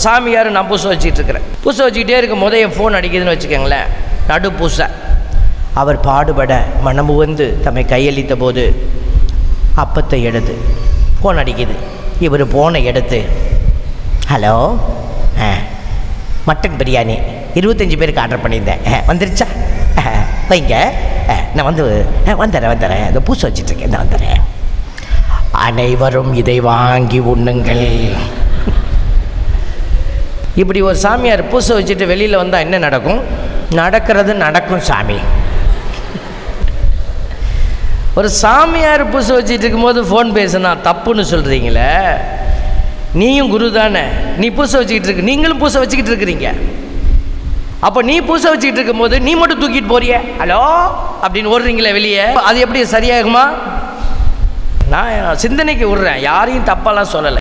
சாமியார் நான் பூசை வச்சுட்டு இருக்கிறேன் பூசை வச்சுக்கிட்டே இருக்கும் போது என் ஃபோன் அடிக்குதுன்னு வச்சுக்கோங்களேன் நடு பூசை அவர் பாடுபட மனமு வந்து தம்மை கையளித்த போது அப்பத்தை எடுத்து ஃபோன் அடிக்குது இவர் ஃபோனை எடுத்து ஹலோ ஆ மட்டன் பிரியாணி இருபத்தஞ்சி பேருக்கு ஆர்டர் பண்ணியிருந்தேன் ஆ, வந்துருச்சா ஆ, வைங்க ஆ, நான் வந்து ஆ, வந்துடுறேன் வந்துடுறேன் இந்த பூசை வச்சிட்ருக்கேன் நான் வந்துடுறேன் அனைவரும் இதை வாங்கி உண்ணுங்கள் இப்படி ஒரு சாமியார் பூசை வச்சுட்டு வெளியில் வந்தால் என்ன நடக்கும் நடக்கிறது நடக்கும் சாமி ஒரு சாமியார் பூசை வச்சுட்டு இருக்கும்போது ஃபோன் பேசுனா தப்புன்னு சொல்கிறீங்களே நீயும் குரு தானே நீ பூசை வச்சுக்கிட்டு இருக்கு நீங்களும் பூசை வச்சுக்கிட்டு இருக்கிறீங்க அப்போ நீ பூசை வச்சுக்கிட்டு இருக்கும்போது நீ மட்டும் தூக்கிட்டு போறிய ஹலோ அப்படின்னு ஓடுறீங்களே வெளியே அது எப்படி சரியாகுமா நான் சிந்தனைக்கு விடுறேன் யாரையும் தப்பாலாம் சொல்லலை